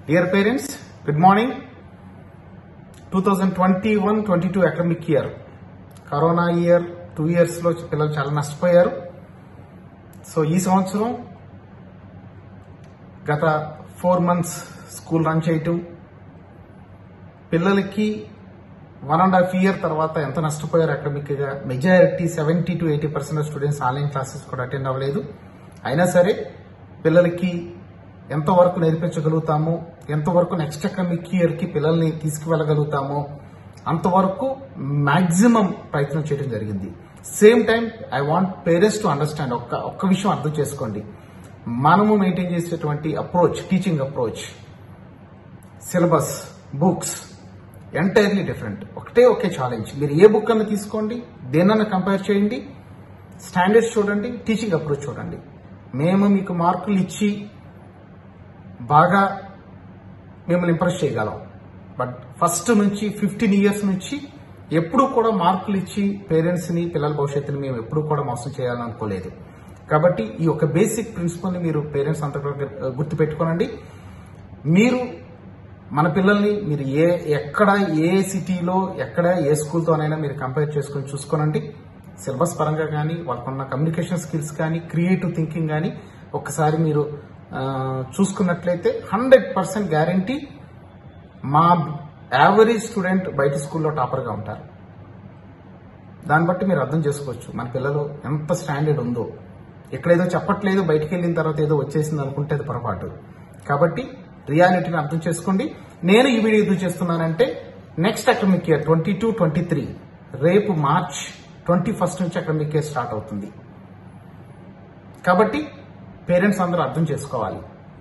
Dear parents, good morning. 2021-22 academic year corona year two years లో పిల్లలు చాలా నష్టపోయారు సో ఈ సంవత్సరం గత ఫోర్ మంత్స్ స్కూల్ రన్ చేయటం పిల్లలకి వన్ అండ్ హాఫ్ ఇయర్ తర్వాత ఎంత నష్టపోయారు అకాడమిక్ గా majority seventy to eighty percent students online classes కూడా అటెండ్ అవ్వలేదు అయినా సరే పిల్లలకి ఎంతవరకు నేర్పించగలుగుతాము ఎంతవరకు నెక్స్ట్ అకాడమిక్ ఇయర్ కి పిల్లల్ని తీసుకువెళ్ళగలుగుతామో అంతవరకు మాక్సిమం ప్రయత్నం చేయడం జరిగింది same time I want parents to understand ఒక్క ఒక్క విషయం అర్థం చేసుకోండి మనము మెయింటైన్ చేసేటువంటి approach teaching approach syllabus books entirely different ఒకటే ఒకే ఛాలెంజ్ మీరు ఏ బుక్ అన్న తీసుకోండి దేనన్నా కంపేర్ చేయండి స్టాండర్డ్స్ చూడండి టీచింగ్ అప్రోచ్ చూడండి మేము మీకు మార్కులు ఇచ్చి బాగా మిమ్మల్ని ఇంప్రెస్ చేయగలం బట్ ఫస్ట్ నుంచి ఫిఫ్టీన్ ఇయర్స్ నుంచి ఎప్పుడు కూడా మార్కులు ఇచ్చి పేరెంట్స్ ని పిల్లల భవిష్యత్తుని మేము ఎప్పుడు కూడా మోసం చేయాలని అనుకోలేదు కాబట్టి ఈ యొక్క బేసిక్ ప్రిన్సిపల్ ని మీరు పేరెంట్స్ అంతా కూడా గుర్తు పెట్టుకోనండి మీరు మన పిల్లల్ని మీరు ఏ ఎక్కడ ఏ సిటీలో ఎక్కడ ఏ స్కూల్తోనైనా మీరు కంపేర్ చేసుకొని చూసుకోనండి సిలబస్ పరంగా కానీ వాళ్ళకున్న కమ్యూనికేషన్ స్కిల్స్ కానీ క్రియేటివ్ థింకింగ్ కానీ ఒక్కసారి మీరు ఆ, చూసుకున్నట్లయితే హండ్రెడ్ పర్సెంట్ గ్యారంటీ మా యావరేజ్ స్టూడెంట్ బయట స్కూల్లో టాపర్గా ఉంటారు దాన్ని బట్టి మీరు అర్థం చేసుకోవచ్చు మన పిల్లలు ఎంత స్టాండర్డ్ ఉందో ఎక్కడేదో చెప్పట్లేదు బయటికి వెళ్ళిన తర్వాత ఏదో వచ్చేసింది అనుకుంటే అది పొరపాటు కాబట్టి రియాలిటీని అర్థం చేసుకోండి నేను ఈ వీడియో ఎందుకు చేస్తున్నానంటే next academic year twenty two twenty three రేపు మార్చ్ ట్వంటీ ఫస్ట్ నుంచి అకాడమిక్ ఇయర్ స్టార్ట్ అవుతుంది కాబట్టి పేరెంట్స్ అందరూ అర్థం చేసుకోవాలి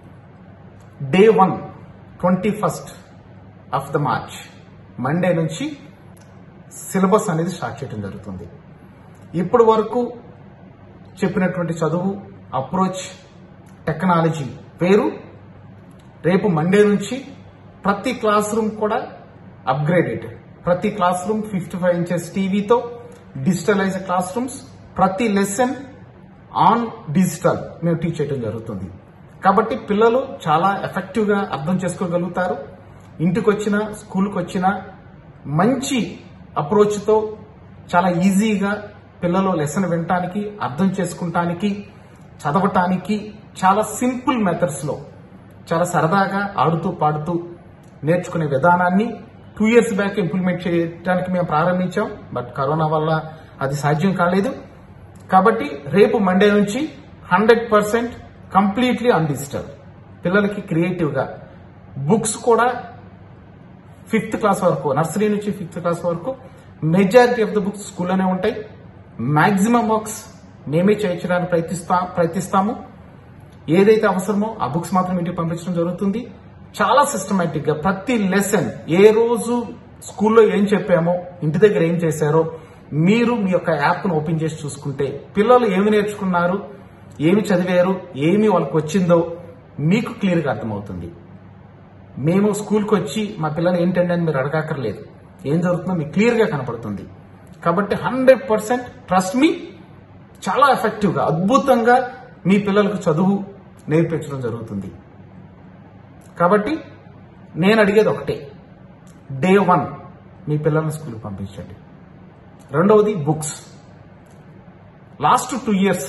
day one twenty first of the March Monday నుంచి సిలబస్ అనేది స్టార్ట్ చేయడం జరుగుతుంది ఇప్పటి వరకు చెప్పినటువంటి చదువు అప్రోచ్ టెక్నాలజీ పేరు రేపు మండే నుంచి ప్రతి క్లాస్ రూమ్ కూడా అప్గ్రేడెడ్ ప్రతి class room fifty five inches టీవీతో డిజిటలైజ్ క్లాస్ రూమ్స్ ప్రతి లెసన్ ఆన్ డిజిటల్ మేము టీచ్ చేయడం జరుగుతుంది కాబట్టి పిల్లలు చాలా ఎఫెక్టివ్ గా అర్థం చేసుకోగలుగుతారు ఇంటికి వచ్చినా స్కూల్కి వచ్చినా మంచి అప్రోచ్ తో చాలా ఈజీగా పిల్లలు లెసన్ వినటానికి అర్థం చేసుకుంటానికి చదవటానికి చాలా సింపుల్ మెథడ్స్ లో చాలా సరదాగా ఆడుతూ పాడుతూ నేర్చుకునే విధానాన్ని టూ ఇయర్స్ బ్యాక్ ఇంప్లిమెంట్ చేయడానికి మేము ప్రారంభించాం బట్ కరోనా వల్ల అది సాధ్యం కాలేదు కాబట్టి రేపు మండే నుంచి hundred percent completely on digital పిల్లలకి క్రియేటివ్ గా బుక్స్ కూడా ఫిఫ్త్ క్లాస్ వరకు నర్సరీ నుంచి ఫిఫ్త్ క్లాస్ వరకు మెజారిటీ ఆఫ్ ద బుక్స్ స్కూల్లోనే ఉంటాయి మాక్సిమం వర్క్స్ మేమే చేయించడానికి ప్రయత్నిస్తా ప్రయత్నిస్తాము ఏదైతే అవసరమో ఆ బుక్స్ మాత్రం ఇంటికి పంపించడం జరుగుతుంది చాలా సిస్టమేటిక్ గా ప్రతి లెసన్ ఏ రోజు స్కూల్లో ఏం చెప్పామో ఇంటి దగ్గర ఏం చేశారో మీరు మీ యొక్క యాప్ ను ఓపెన్ చేసి చూసుకుంటే పిల్లలు ఏమి నేర్చుకున్నారు ఏమి చదివారు ఏమి వాళ్ళకి వచ్చిందో మీకు క్లియర్ గా అర్థమవుతుంది మేము స్కూల్కి వచ్చి మా పిల్లలు ఏంటండి అని మీరు అడగక్కర్లేదు ఏం జరుగుతుందో మీకు క్లియర్ గా కనపడుతుంది కాబట్టి హండ్రెడ్ పర్సెంట్ ట్రస్ట్ మీ చాలా ఎఫెక్టివ్ గా అద్భుతంగా మీ పిల్లలకు చదువు నేర్పించడం జరుగుతుంది కాబట్టి నేను అడిగేది ఒకటే డే వన్ మీ పిల్లల్ని స్కూల్కి పంపించండి రెండవది books last two years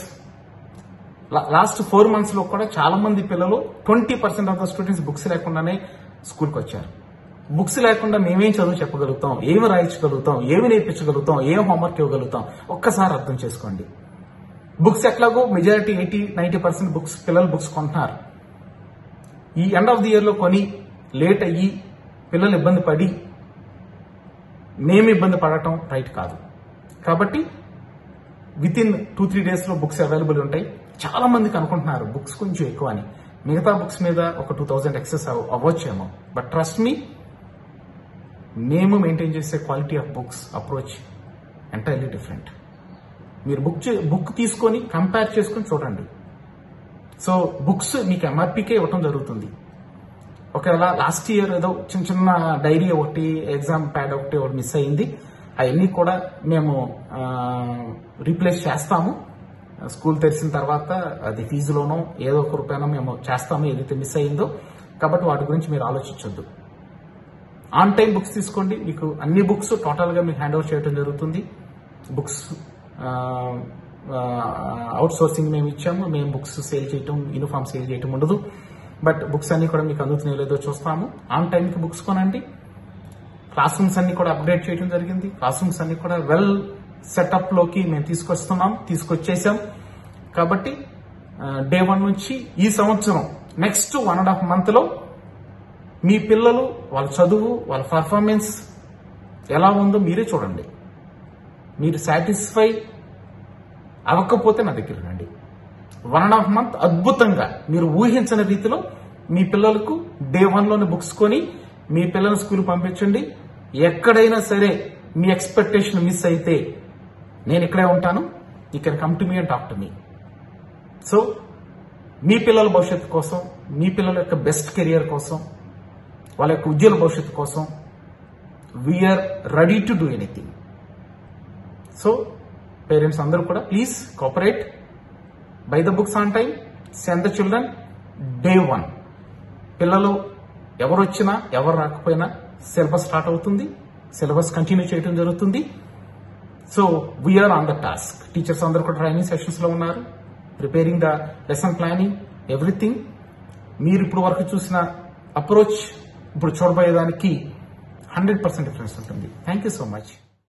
last four months లో కూడా చాలా మంది పిల్లలు twenty percent of the students books లేకుండానే స్కూల్కి వచ్చారు బుక్స్ లేకుండా మేమేం చదువు చెప్పగలుగుతాం ఏమి రాయించగలుగుతాం ఏమి నేర్పించగలుగుతాం ఏం హోంవర్క్ ఇవ్వగలుగుతాం ఒక్కసారి అర్థం చేసుకోండి బుక్స్ ఎట్లాగో majority eighty ninety percent books పిల్లలు బుక్స్ కొంటున్నారు ఈ ఎండ్ ఆఫ్ ది ఇయర్ లో కొని లేట్ అయ్యి పిల్లలు ఇబ్బంది పడి మేము ఇబ్బంది పడటం రైట్ కాదు కాబట్టి within two three days లో బుక్స్ అవైలబుల్ ఉంటాయి చాలా మందికి అనుకుంటున్నారు బుక్స్ కొంచెం ఎక్కువ అని మిగతా బుక్స్ మీద ఒక టూ థౌజండ్ ఎక్సెస్ అవ్వచ్చేమో బట్ ట్రస్ట్ మీ మేము మెయింటైన్ చేసే quality of books approach entirely different మీరు బుక్ బుక్ తీసుకొని కంపేర్ చేసుకొని చూడండి సో బుక్స్ మీకు ఎంఆర్పీకే ఇవ్వటం జరుగుతుంది ఒకవేళ లాస్ట్ ఇయర్ ఏదో చిన్న చిన్న డైరీ ఒకటి ఎగ్జామ్ ప్యాడ్ ఒకటి ఒకటి మిస్ అయింది అవన్నీ కూడా మేము రీప్లేస్ చేస్తాము స్కూల్ తెరిచిన తర్వాత అది ఫీజులోనో ఏదో ఒక రూపాయనో మేము చేస్తాము ఏదైతే మిస్ అయిందో కాబట్టి వాటి గురించి మీరు ఆలోచించొద్దు ఆన్ టైం బుక్స్ తీసుకోండి మీకు అన్ని బుక్స్ టోటల్గా మీకు హ్యాండ్ ఓవర్ చేయడం జరుగుతుంది బుక్స్ అవుట్ సోర్సింగ్ మేము ఇచ్చాము మేము బుక్స్ సేల్ చేయటం యూనిఫామ్ సేల్ చేయటం ఉండదు బట్ బుక్స్ అన్ని కూడా మీకు అందుతున్నాయో లేదో చూస్తాము ఆన్ టైంకి బుక్స్ కొనండి క్లాస్ రూమ్స్ అన్ని కూడా అప్డేట్ చేయడం జరిగింది క్లాస్ రూమ్స్ అన్ని కూడా వెల్ సెటప్ లోకి మేము తీసుకొస్తున్నాం తీసుకొచ్చేసాం కాబట్టి డే వన్ నుంచి ఈ సంవత్సరం next one and half month లో మీ పిల్లలు వాళ్ళ చదువు వాళ్ళ పర్ఫార్మెన్స్ ఎలా ఉందో మీరే చూడండి మీరు సాటిస్ఫై అవ్వకపోతే నా దగ్గర రండి వన్ అండ్ హాఫ్ మంత్ అద్భుతంగా మీరు ఊహించని రీతిలో మీ పిల్లలకు డే వన్ లోనే బుక్స్ కొని మీ పిల్లల స్కూల్ పంపించండి ఎక్కడైనా సరే మీ ఎక్స్పెక్టేషన్ మిస్ అయితే నేను ఇక్కడే ఉంటాను you can come to me and talk to me so మీ పిల్లల భవిష్యత్తు కోసం మీ పిల్లల యొక్క బెస్ట్ కెరియర్ కోసం వాళ్ళ యొక్క ఉద్యోగ భవిష్యత్తు కోసం we are ready to do anything so parents అందరూ కూడా please cooperate by the books on time send the children day one పిల్లలు ఎవరు వచ్చినా ఎవరు రాకపోయినా సిలబస్ స్టార్ట్ అవుతుంది సిలబస్ కంటిన్యూ చేయడం జరుగుతుంది so we are on the task teachers అందరూ కూడా ట్రైనింగ్ సెషన్స్ లో ఉన్నారు preparing the lesson planning everything మీరు ఇప్పుడు వరకు చూసిన అప్రోచ్ ఇప్పుడు చూడబోయేదానికి హండ్రెడ్ పర్సెంట్ డిఫరెన్స్ ఉంటుంది థ్యాంక్ యూ సో మచ్